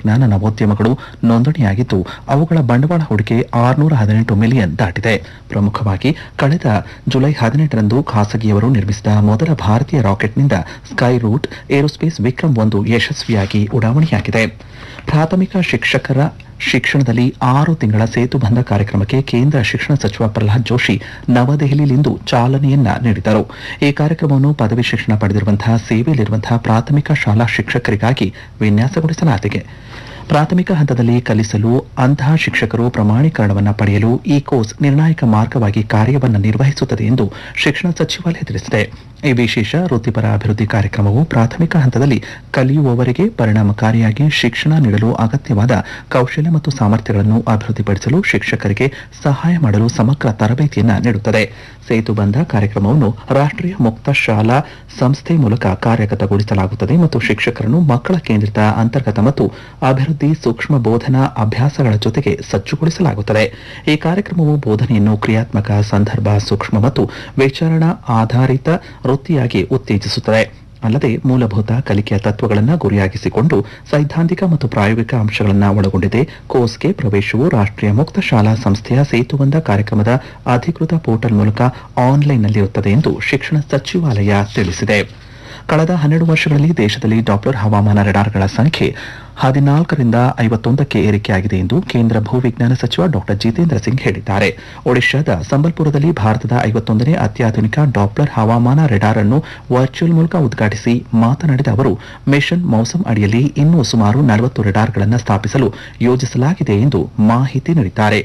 ತಂತ್ರಜ್ಞಾನ ನವೋದ್ಯಮಗಳು ನೋಂದಣಿಯಾಗಿದ್ದು ಅವುಗಳ ಬಂಡವಾಳ ಹೂಡಿಕೆ ಆರುನೂರ ಹದಿನೆಂಟು ಮಿಲಿಯನ್ ದಾಟಿದೆ ಪ್ರಮುಖವಾಗಿ ಕಳೆದ ಜುಲೈ ಹದಿನೆಂಟರಂದು ಖಾಸಗಿಯವರು ನಿರ್ಮಿಸಿದ ಮೊದಲ ಭಾರತೀಯ ರಾಕೆಟ್ನಿಂದ ಸ್ಕೈ ರೂಟ್ ಏರೋಸ್ಪೇಸ್ ವಿಕ್ರಮ್ ಒಂದು ಯಶಸ್ವಿಯಾಗಿ ಉಡಾವಣೆಯಾಗಿದೆ ಪ್ರಾಥಮಿಕ ಶಿಕ್ಷಕರ ಶಿಕ್ಷಣದಲ್ಲಿ ಆರು ತಿಂಗಳ ಸೇತುಬಂಧ ಕಾರ್ಯಕ್ರಮಕ್ಕೆ ಕೇಂದ್ರ ಶಿಕ್ಷಣ ಸಚಿವ ಪ್ರಹ್ಲಾದ್ ಜೋಶಿ ನವದೆಹಲಿಯಲ್ಲಿಂದು ಚಾಲನೆಯನ್ನ ನೀಡಿದರು ಈ ಕಾರ್ಯಕ್ರಮವನ್ನು ಪದವಿ ಶಿಕ್ಷಣ ಪಡೆದಿರುವಂತಹ ಸೇವೆಯಲ್ಲಿರುವಂತಹ ಪ್ರಾಥಮಿಕ ಶಾಲಾ ಶಿಕ್ಷಕರಿಗಾಗಿ ವಿನ್ಯಾಸಗೊಳಿಸಲಾಗಿದೆ ಪ್ರಾಥಮಿಕ ಹಂತದಲ್ಲಿ ಕಲಿಸಲು ಅಂತಹ ಶಿಕ್ಷಕರು ಪ್ರಮಾಣೀಕರಣವನ್ನು ಪಡೆಯಲು ಈ ಕೋರ್ಸ್ ನಿರ್ಣಾಯಕ ಮಾರ್ಗವಾಗಿ ಕಾರ್ಯವನ್ನು ನಿರ್ವಹಿಸುತ್ತದೆ ಎಂದು ಶಿಕ್ಷಣ ಸಚಿವಾಲಯ ತಿಳಿಸಿದೆ ಈ ವಿಶೇಷ ವೃತ್ತಿಪರ ಅಭಿವೃದ್ಧಿ ಕಾರ್ಯಕ್ರಮವು ಪ್ರಾಥಮಿಕ ಹಂತದಲ್ಲಿ ಕಲಿಯುವವರಿಗೆ ಪರಿಣಾಮಕಾರಿಯಾಗಿ ಶಿಕ್ಷಣ ನೀಡಲು ಅಗತ್ಯವಾದ ಕೌಶಲ್ಯ ಮತ್ತು ಸಾಮರ್ಥ್ಯಗಳನ್ನು ಅಭಿವೃದ್ಧಿಪಡಿಸಲು ಶಿಕ್ಷಕರಿಗೆ ಸಹಾಯ ಮಾಡಲು ಸಮಗ್ರ ತರಬೇತಿಯನ್ನು ನೀಡುತ್ತದೆ ಸೇತುಬಂಧ ಕಾರ್ಯಕ್ರಮವನ್ನು ರಾಷ್ಟ್ರೀಯ ಮುಕ್ತ ಶಾಲಾ ಸಂಸ್ಥೆ ಮೂಲಕ ಕಾರ್ಯಗತಗೊಳಿಸಲಾಗುತ್ತದೆ ಮತ್ತು ಶಿಕ್ಷಕರನ್ನು ಮಕ್ಕಳ ಕೇಂದ್ರಿತ ಅಂತರ್ಗತ ಮತ್ತು ಅಭಿವೃದ್ಧಿ ಸೂಕ್ಷ್ಮ ಬೋಧನಾ ಅಭ್ಯಾಸಗಳ ಜೊತೆಗೆ ಸಜ್ಜುಗೊಳಿಸಲಾಗುತ್ತದೆ ಈ ಕಾರ್ಯಕ್ರಮವು ಬೋಧನೆಯನ್ನು ಕ್ರಿಯಾತ್ಮಕ ಸಂದರ್ಭ ಸೂಕ್ಷ್ಮ ಮತ್ತು ವಿಚಾರಣಾ ಆಧಾರಿತ ವೃತ್ತಿಯಾಗಿ ಉತ್ತೇಜಿಸುತ್ತದೆ ಅಲ್ಲದೆ ಮೂಲಭೂತ ಕಲಿಕೆಯ ತತ್ವಗಳನ್ನು ಗುರಿಯಾಗಿಸಿಕೊಂಡು ಸೈದ್ಧಾಂತಿಕ ಮತ್ತು ಪ್ರಾಯೋಗಿಕ ಅಂಶಗಳನ್ನು ಒಳಗೊಂಡಿದೆ ಕೋರ್ಸ್ಗೆ ಪ್ರವೇಶವು ರಾಷ್ಟ್ರೀಯ ಮುಕ್ತ ಶಾಲಾ ಸಂಸ್ಥೆಯ ಸೇತುಬಂಧ ಕಾರ್ಯಕ್ರಮದ ಅಧಿಕೃತ ಪೋರ್ಟಲ್ ಮೂಲಕ ಆನ್ಲೈನ್ನಲ್ಲಿರುತ್ತದೆ ಎಂದು ಶಿಕ್ಷಣ ಸಚಿವಾಲಯ ತಿಳಿಸಿದೆ ಕಳೆದ ಹನ್ನೆರಡು ವರ್ಷಗಳಲ್ಲಿ ದೇಶದಲ್ಲಿ ಡಾಪ್ಲರ್ ಹವಾಮಾನ ರೆಡಾರ್ಗಳ ಸಂಖ್ಯೆ ಹದಿನಾಲ್ಕರಿಂದ ಐವತ್ತೊಂದಕ್ಕೆ ಏರಿಕೆಯಾಗಿದೆ ಎಂದು ಕೇಂದ್ರ ಭೂವಿಜ್ಞಾನ ಸಚಿವ ಡಾಕ್ಟರ್ ಜಿತೇಂದ್ರ ಸಿಂಗ್ ಹೇಳಿದ್ದಾರೆ ಒಡಿಶಾದ ಸಂಬಲ್ಪುರದಲ್ಲಿ ಭಾರತದ ಐವತ್ತೊಂದನೇ ಅತ್ಯಾಧುನಿಕ ಡಾಪ್ಲರ್ ಹವಾಮಾನ ರೆಡಾರ್ ಅನ್ನು ವರ್ಚುವಲ್ ಮೂಲಕ ಉದ್ಘಾಟಿಸಿ ಮಾತನಾಡಿದ ಅವರು ಮಿಷನ್ ಮೌಸಮ್ ಅಡಿಯಲ್ಲಿ ಇನ್ನೂ ಸುಮಾರು ನಲವತ್ತು ರೆಡಾರ್ಗಳನ್ನು ಸ್ಥಾಪಿಸಲು ಯೋಜಿಸಲಾಗಿದೆ ಎಂದು ಮಾಹಿತಿ ನೀಡಿದ್ದಾರೆ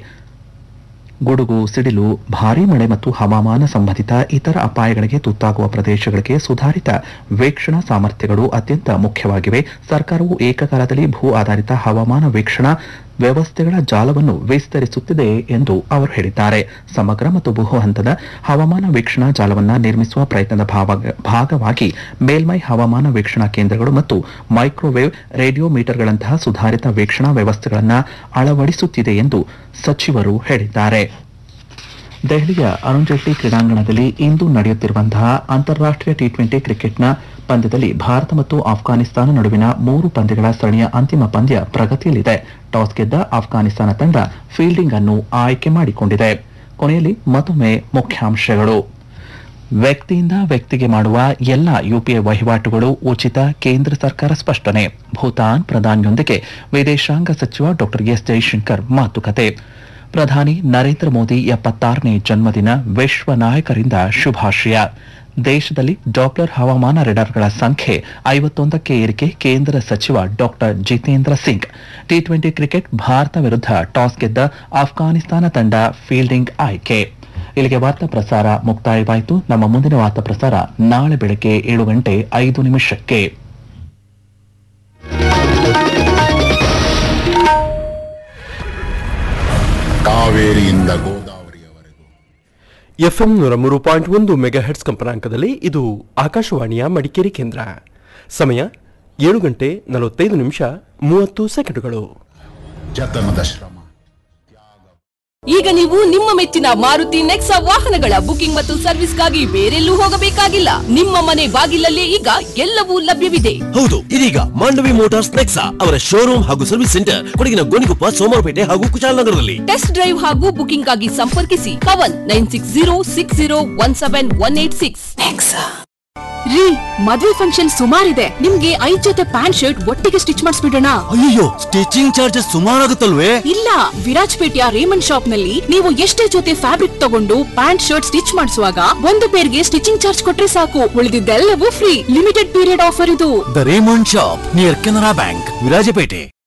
ಗುಡುಗು ಸಿಡಿಲು ಭಾರೀ ಮಳೆ ಮತ್ತು ಹವಾಮಾನ ಸಂಬಂಧಿತ ಇತರ ಅಪಾಯಗಳಿಗೆ ತುತ್ತಾಗುವ ಪ್ರದೇಶಗಳಿಗೆ ಸುಧಾರಿತ ವೀಕ್ಷಣಾ ಸಾಮರ್ಥ್ಯಗಳು ಅತ್ಯಂತ ಮುಖ್ಯವಾಗಿವೆ ಸರ್ಕಾರವು ಏಕಕಾಲದಲ್ಲಿ ಭೂ ಆಧಾರಿತ ಹವಾಮಾನ ವೀಕ್ಷಣಾ ವ್ಯವಸ್ಥೆಗಳ ಜಾಲವನ್ನು ವಿಸ್ತರಿಸುತ್ತಿದೆ ಎಂದು ಅವರು ಹೇಳಿದ್ದಾರೆ ಸಮಗ್ರ ಮತ್ತು ಬಹು ಹಂತದ ಹವಾಮಾನ ವೀಕ್ಷಣಾ ಜಾಲವನ್ನು ನಿರ್ಮಿಸುವ ಪ್ರಯತ್ನದ ಭಾವ- ಭಾಗವಾಗಿ ಮೇಲ್ಮೈ ಹವಾಮಾನ ವೀಕ್ಷಣಾ ಕೇಂದ್ರಗಳು ಮತ್ತು ಮೈಕ್ರೋವೇವ್ ರೇಡಿಯೋಮೀಟರ್ಗಳಂತಹ ಸುಧಾರಿತ ವೀಕ್ಷಣಾ ವ್ಯವಸ್ಥೆಗಳನ್ನು ಅಳವಡಿಸುತ್ತಿದೆ ಎಂದು ಸಚಿವರು ಹೇಳಿದ್ದಾರೆ ದೆಹಲಿಯ ಅರುಣ್ ಜೇಟ್ಲಿ ಕ್ರೀಡಾಂಗಣದಲ್ಲಿ ಇಂದು ನಡೆಯುತ್ತಿರುವಂತಹ ಅಂತಾರಾಷ್ಟ್ರೀಯ ಟಿ ಟ್ವೆಂಟಿ ಕ್ರಿಕೆಟ್ನ ಪಂದ್ಯದಲ್ಲಿ ಭಾರತ ಮತ್ತು ಆಫ್ಘಾನಿಸ್ತಾನ ನಡುವಿನ ಮೂರು ಪಂದ್ಯಗಳ ಸರಣಿಯ ಅಂತಿಮ ಪಂದ್ಯ ಪ್ರಗತಿಯಲ್ಲಿದೆ ಟಾಸ್ ಗೆದ್ದ ಆಫ್ಘಾನಿಸ್ತಾನ ತಂಡ ಫೀಲ್ಡಿಂಗ್ ಅನ್ನು ಆಯ್ಕೆ ಮಾಡಿಕೊಂಡಿದೆ ಕೊನೆಯಲ್ಲಿ ಮತ್ತೊಮ್ಮೆ ಮುಖ್ಯಾಂಶಗಳು ವ್ಯಕ್ತಿಯಿಂದ ವ್ಯಕ್ತಿಗೆ ಮಾಡುವ ಎಲ್ಲ ಯುಪಿಐ ವಹಿವಾಟುಗಳು ಉಚಿತ ಕೇಂದ್ರ ಸರ್ಕಾರ ಸ್ಪಷ್ಟನೆ ಭೂತಾನ್ ಪ್ರಧಾನಿಯೊಂದಿಗೆ ವಿದೇಶಾಂಗ ಸಚಿವ ಡಾಕ್ಟರ್ ಎಸ್ ಜೈಶಂಕರ್ ಮಾತುಕತೆ ಪ್ರಧಾನಿ ನರೇಂದ್ರ ಮೋದಿ ಎಪ್ಪತ್ತಾರನೇ ಜನ್ಮದಿನ ವಿಶ್ವ ನಾಯಕರಿಂದ ಶುಭಾಶಯ ದೇಶದಲ್ಲಿ ಡಾಪ್ಲರ್ ಹವಾಮಾನ ರೆಡಾರ್ಗಳ ಸಂಖ್ಯೆ ಐವತ್ತೊಂದಕ್ಕೆ ಏರಿಕೆ ಕೇಂದ್ರ ಸಚಿವ doctor Jitendra Singh T twenty cricket Bharat ವಿರುದ್ಧ ಟಾಸ್ ಗೆದ್ದ ಆಫ್ಘಾನಿಸ್ತಾನ ತಂಡ ಫೀಲ್ಡಿಂಗ್ ಆಯ್ಕೆ ಇಲ್ಲಿಗೆ ವಾರ್ತಾ ಪ್ರಸಾರ ಮುಕ್ತಾಯವಾಯಿತು ನಮ್ಮ ಮುಂದಿನ ವಾರ್ತಾ ಪ್ರಸಾರ ನಾಳೆ ಬೆಳಗ್ಗೆ ಏಳು ಗಂಟೆ ಐದು ನಿಮಿಷಕ್ಕೆ ಕಾವೇರಿಯಿಂದ ಗೋದಾವರಿಯವರೆಗೂ ಎಫ್ಎಂ ನೂರ ಮೂರು ಪಾಯಿಂಟ್ ಒಂದು ಮೆಗಾಹೆಟ್ಸ್ ಕಂಪನಾಂಕದಲ್ಲಿ ಇದು ಆಕಾಶವಾಣಿಯ ಮಡಿಕೇರಿ ಕೇಂದ್ರ ಸಮಯ ಏಳು ಗಂಟೆ ನಲವತ್ತೈದು ನಿಮಿಷ ಮೂವತ್ತು ಸೆಕೆಂಡುಗಳು ಜತನದ ಶ್ರಮ ಈಗ ನೀವು ನಿಮ್ಮ ಮೆಚ್ಚಿನ ಮಾರುತಿ ನೆಕ್ಸಾ ವಾಹನಗಳ ಬುಕಿಂಗ್ ಮತ್ತು ಸರ್ವಿಸ್ಗಾಗಿ ಬೇರೆಲ್ಲೂ ಹೋಗಬೇಕಾಗಿಲ್ಲ ನಿಮ್ಮ ಮನೆ ಬಾಗಿಲಲ್ಲೇ ಈಗ ಎಲ್ಲವೂ ಲಭ್ಯವಿದೆ ಹೌದು ಇದೀಗ ಮಾಂಡವಿ ಮೋಟಾರ್ಸ್ ನೆಕ್ಸಾ ಅವರ ಶೋರೂಮ್ ಹಾಗೂ ಸರ್ವಿಸ್ ಸೆಂಟರ್ ಕೊಡಗಿನ ಗೋಣಿಕೊಪ್ಪ ಸೋಮವಾರಪೇಟೆ ಹಾಗೂ ಕುಶಾಲನಗರದಲ್ಲಿ ಟೆಸ್ಟ್ ಡ್ರೈವ್ ಹಾಗೂ ಬುಕಿಂಗ್ ಆಗಿ ಸಂಪರ್ಕಿಸಿ Pavan nine six zero six zero one seven one eight six ರೀ ಮದುವೆ ಫಂಕ್ಷನ್ ಸುಮಾರಿದೆ ನಿಮ್ಗೆ ಐದ್ ಜೊತೆ ಪ್ಯಾಂಟ್ ಶರ್ಟ್ ಒಟ್ಟಿಗೆ ಸ್ಟಿಚ್ ಮಾಡಿಸ್ಬಿಡೋಣ ಅಯ್ಯೋ ಸ್ಟಿಚಿಂಗ್ ಚಾರ್ಜಸ್ ಸುಮಾರಾಗುತ್ತಲ್ವೇ ಇಲ್ಲ ವಿರಾಜ್ಪೇಟೆಯ ರೇಮಂಡ್ ಶಾಪ್ ನಲ್ಲಿ ನೀವು ಎಷ್ಟೇ ಜೊತೆ ಫ್ಯಾಬ್ರಿಕ್ ತಗೊಂಡು ಪ್ಯಾಂಟ್ ಶರ್ಟ್ ಸ್ಟಿಚ್ ಮಾಡಿಸುವಾಗ ಒಂದು ಪೇರ್ಗೆ ಸ್ಟಿಚಿಂಗ್ ಚಾರ್ಜ್ ಕೊಟ್ರೆ ಸಾಕು ಉಳಿದಿದ್ದೆಲ್ಲವೂ ಫ್ರೀ ಲಿಮಿಟೆಡ್ ಪೀರಿಯಡ್ ಆಫರ್ ಇದು the Raymond shop near Canara bank Virajpet